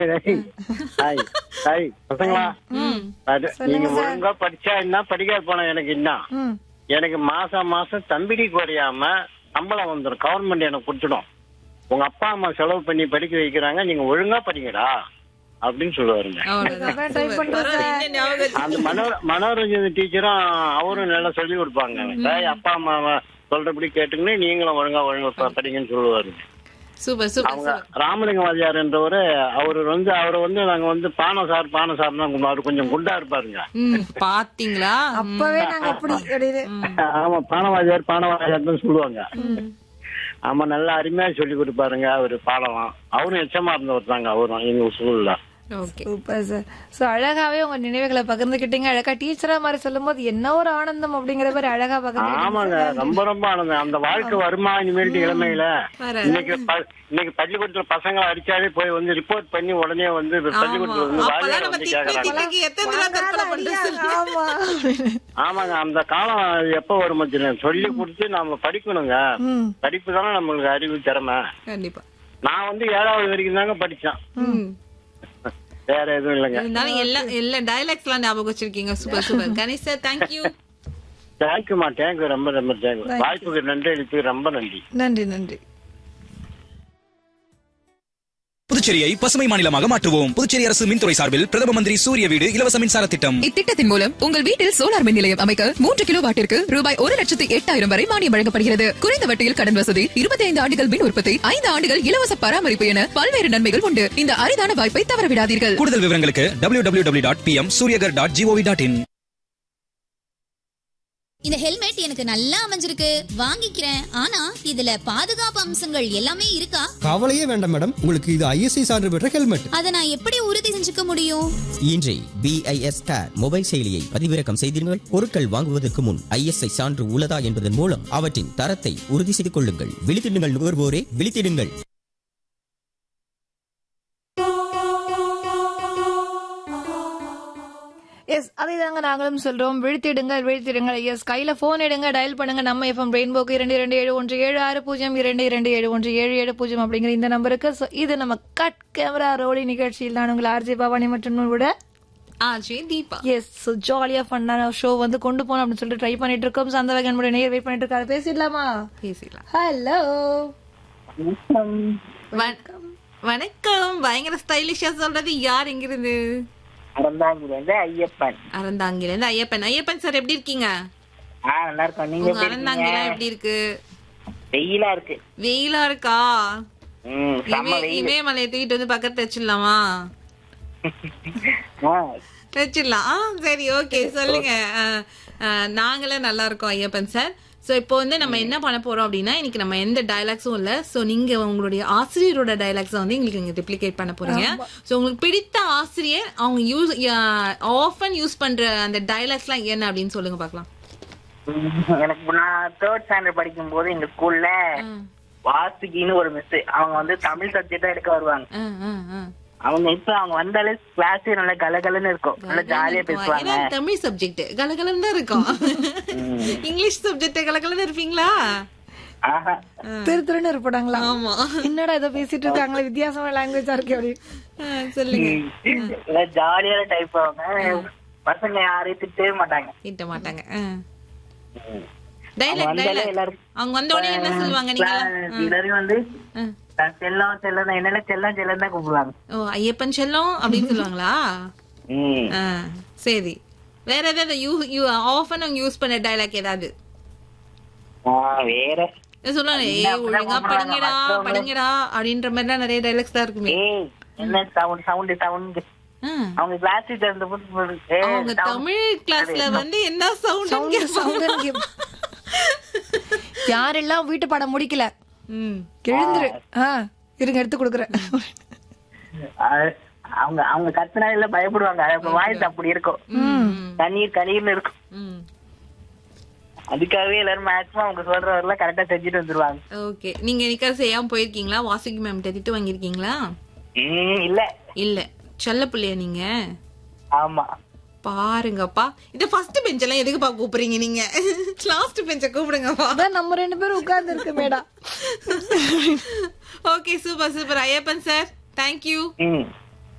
Hi hi பசங்களா அது நீங்க ஒழுங்கா படிச்சா என்ன படிக்காத போனா எனக்கு என்ன ம் எனக்கு மாசம் மாசம் தம்பிடி குறையாம சம்பளம் வந்துடும் கவர்மெண்ட் எனக்கு கொடுத்துடும் உங்க அப்பா அம்மா செலவு பண்ணி படிக்க வைக்கிறாங்க நீங்க ஒழுங்கா படிங்கடா அப்படின்னு சொல்லுவாருங்க அதான் try பண்றேன் சார். அந்த மனோ மனோரஞ்சன் டீச்சரும் அவரும் நல்லா சொல்லி கொடுப்பாங்க டேய், அப்பா அம்மா சொல்றபடி கேட்டுங்கன்னு நீங்களும் ஒழுங்கா ஒழுங்கா ப- படிங்கன்னு சொல்லுவாருங்க சூப்பர் சூப்பர் அவங்க ராமலிங்க வாதியார் என்றவரு அவரு வந்து அவரை வந்து நாங்க வந்து பானை சார் பானை சார் தான் அவரு கொஞ்சம் குண்டா இருப்பாருங்க ம் பாத்தீங்களா அப்பவே நாங்க அப்படி அப்படின்னு ஆமா பானவாதியார் பானவாதியார் தான் சொல்லுவாங்க ஆமா நல்லா அருமையா சொல்லி கொடுப்பாருங்க அவரு பாடலாம் அவரும் எச்சமா இருந்தவர் தாங்க அவரும் எங்க ஸ்கூல்ல ஓகே சூப்பர் சார் சோ அழகாவே உங்க நினைவுகளை பகிர்ந்துக்கிட்டீங்க அழகா டீச்சரா மாதிரி சொல்லும்போது என்ன ஒரு ஆனந்தம் அப்படிங்கிற மாதிரி அழகா பகிர்ந்துக்கிட்டீங்க ஆமாங்க ரொம்ப ரொம்ப ஆனந்தம் அந்த வாழ்க்கை வருமா இனிமேல்ட்டு இளமையில வராது. இன்னைக்கு ப- இன்னைக்கு பள்ளிக்கூடத்துல பசங்களை அடிச்சாலே போய் வந்து ரிப்போர்ட் பண்ணி உடனே வந்து பள்ளிக்கூடத்துல வந்து அப்பெல்லாம் வாதியார் நம்ம வந்து திட்டி கேக்குறாங்க திட்டி எத்தனை தடவை தற்கொலை பண்றது ஆமா ஆமாங்க அந்த காலம் எப்ப வரும் தெரியும் சொல்லி கொடுத்து நாம படிக்கணுங்க ம் படிப்பு தானே நம்மளுக்கு அறிவு திறமை கண்டிப்பா நான் வந்து ஏழாவது வரைக்கும் தாங்க படிச்சேன் ம் வேற எதுவும் இல்லைங்க இருந்தாலும் எல்லா எல்லா டயலாக்ஸ் எல்லாம் ஞாபகம் வச்சிருக்கீங்க super super Ganesh sir thank you தேங்க்யூமா தேங்க்யூ ரொம்ப ரொம்ப தேங்க்யூ வாய்ப்புக்கு நன்றி அளித்து ரொம்ப நன்றி நன்றி நன்றி புதுச்சேரியை பசுமை மாநிலமாக மாற்றுவோம் புதுச்சேரி அரசு மின்துறை சார்பில் பிரதம மந்திரி சூரிய வீடு இலவச மின்சார திட்டம் இத்திட்டத்தின் மூலம் உங்கள் வீட்டில் சோலார் மின் நிலையம் அமைக்க மூன்று கிலோ வாட்டிற்கு ரூபாய் ஒரு லட்சத்து எட்டாயிரம் வரை மானியம் வழங்கப்படுகிறது குறைந்த வட்டியில் கடன் வசதி இருபத்தி ஐந்து ஆண்டுகள் மின் உற்பத்தி ஐந்து ஆண்டுகள் இலவச பராமரிப்பு என பல்வேறு நன்மைகள் உண்டு இந்த அரிதான வாய்ப்பை தவறவிடாதீர்கள் கூடுதல் விவரங்களுக்கு W W W dot P M Suryaghar dot gov dot in இந்த ஹெல்மெட் எனக்கு நல்லா அமைஞ்சிருக்கு வாங்கிக்கிறேன் ஆனா இதுல பாதுகாப்பு அம்சங்கள் எல்லாமே இருக்கா கவலையே வேண்டாம் மேடம் உங்களுக்கு இது ஐஎஸ்ஐ சான்று பெற்ற ஹெல்மெட் அதை நான் எப்படி உறுதி செஞ்சுக்க முடியும் இன்றே பிஐஎஸ் கேர் மொபைல் செயலியை பதிவிறக்கம் செய்தீர்கள் பொருட்கள் வாங்குவதற்கு முன் ஐஎஸ்ஐ சான்று உள்ளதா என்பதன் மூலம் அவற்றின் தரத்தை உறுதி செய்து கொள்ளுங்கள் விழித்திடுங்கள் நுகர்வோரே விழித்திடுங்கள் எஸ் அதே தாங்க நாங்களும் சொல்றோம் விழுத்திடுங்கள் விழுத்திடுங்கள் எஸ் கையில போன் எடுங்க டயல் பண்ணுங்க நம்ம எஃப்எம் ரெயின்போக்கு இரண்டு இரண்டு ஏழு ஒன்று ஏழு ஆறு பூஜ்ஜியம் இரண்டு இரண்டு ஏழு ஒன்று ஏழு ஏழு பூஜ்ஜியம் அப்படிங்கிற இந்த நம்பருக்கு So, இது நம்ம கட் கேமரா ரோலி நிகழ்ச்சியில் தான் உங்கள் ஆர்ஜி பவானி மற்றும் விட ஆஜே தீபா எஸ் ஸோ ஜாலியா ஃபன்னான ஷோ வந்து கொண்டு போகணும் அப்படின்னு சொல்லிட்டு ட்ரை பண்ணிட்டு இருக்கோம் So, அந்த வகை நம்மளுடைய நேர் வெயிட் பண்ணிட்டு இருக்காரு பேசிடலாமா பேசிடலாம் ஹலோ வணக்கம் வணக்கம் பயங்கர ஸ்டைலிஷா சொல்றது யார் இங்கிருந்து அறந்தாங்கிலேருந்து ஐயப்பன் அறந்தாங்கில இருந்து ஐயப்பன் ஐயப்பன் சார் எப்படி இருக்கீங்க ஆ நல்லா இருக்கோம் நீங்க உங்க எப்படி அறந்தாங்கிலாம் இருக்கீங்க எப்படி இருக்கு வெயிலா இருக்கு வெயிலா இருக்கா ம் செம்ம இமே- வெயில் இமயமலையை தூக்கிட்டு வந்து பக்கத்துல வச்சிடலாமா ஆ, வச்சிடலாம் ஆ, சரி ஓகே சொல்லுங்க ஆ, ஆ, நாங்களே நல்லா இருக்கோம் ஐயப்பன் சார் சோ இப்போ வந்து நம்ம என்ன பண்ண போறோம் அப்படின்னா இன்னைக்கு நம்ம எந்த டயலாக்ஸும் இல்ல சோ நீங்க உங்களுடைய ஆசிரியரோட டயலாக்ஸ் வந்து எங்களுக்கு நீங்க ரிப்ளிகேட் பண்ண போறீங்க சோ உங்களுக்கு பிடித்த ஆசிரியர் அவங்க யூஸ் ஆஃபன் யூஸ் பண்ற அந்த டயலாக்ஸ்லாம் என்ன அப்படின்னு சொல்லுங்க பார்க்கலாம் எனக்கு நான் தேர்ட் ஸ்டாண்டர்ட் படிக்கும் போது எங்க ஸ்கூல்ல வாசுகின்னு ஒரு மிஸ் அவங்க வந்து தமிழ் சப்ஜெக்டா எடுக்க வருவாங்க ஆ, ஆ, ஆ. அவங்க இப்ப அவங்க வந்தாலே கிளாஸ் நல்லா கலகலன்னு இருக்கும் நல்லா ஜாலியா பேசுவாங்க ஏன்னா தமிழ் சப்ஜெக்ட் கலகலன்னு தான் இருக்கும் இங்கிலீஷ் சப்ஜெக்ட் கலகலன்னு இருப்பீங்களா ஆஹா திரு திருன்னு இருப்பாங்களா ஆமா என்னடா இதை பேசிட்டு இருக்காங்களே வித்தியாசமான லாங்குவேஜா இருக்கு அப்படி ஆ, சொல்லுங்க நல்லா ஜாலியான டைப் அவங்க பசங்க யாரையும் திட்டவே மாட்டாங்க திட்ட மாட்டாங்க அவங்க டைலாக் வந்தாலே டைலாக் எல்லாரும் அவங்க வந்த உடனே என்ன சொல்லுவாங்க நீங்க class எல்லாரும் வந்து நான் செல்லம் செல்லம் என்னால செல்லம் செல்லம் தான் கூப்பிடுவாங்க ஓ ஐயப்பன் செல்லம் அப்படின்னு சொல்லுவாங்களா ம் ஆ, சரி வேற ஏதாவது யூ யூ ஆஃபன் அவங்க யூஸ் பண்ண டைலாக் ஏதாவது ஆ, வேற ஏ, சொல்லுவாங்க ஏ என்ன ஒழுங்கா கூப்பிடுறாங்க, படிங்கடா மத்தவங்க- படிங்கடா அப்படின்ற மாதிரிலாம் நிறைய டைலாக்ஸ் தான் இருக்குமே ஏய் என்ன சவுண்ட் சவுண்ட் சவுண்ட் ஆ. அவங்க கிளாஸ் டீச்சர் இருந்த போது ஏய், அவங்க sound. தமிழ் கிளாஸ்ல வந்து என்ன சவுண்ட் சவுண்ட் யாரெல்லாம் வீட்டு பாடம் முடிக்கல ம் எழுந்துரு ஆ இருங்க எடுத்து கொடுக்குறேன் அஹ், அவங்க அவங்க கத்துனா இல்ல பயப்படுவாங்க அவங்க வாய்ஸ் அப்படி இருக்கும் கண்ணீர் கண்ணீர்னு இருக்கும் ம் அதுக்காகவே எல்லாரும் மேக்ஸிமம் அவங்க சொல்றவரெல்லாம் கரெக்டா செஞ்சுட்டு வந்துருவாங்க ஓகே நீங்க என்னைக்கா செய்யாம போயிருக்கீங்களா வாசுகி மேம் திட்டு வாங்கியிருக்கீங்களா ம் இல்ல இல்ல செல்ல பிள்ளையா நீங்க ஆமா பாருங்கப்பா இந்த ஃபர்ஸ்ட் பெஞ்ச் எல்லாம் எதுக்குப்பா கூப்பிடுறீங்க நீங்க லாஸ்ட் பெஞ்ச கூப்பிடுங்கப்பா அதான் நம்ம ரெண்டு பேரும் உட்கார்ந்து இருக்கு மேடா okay super super Ayyappan sir thank you ம்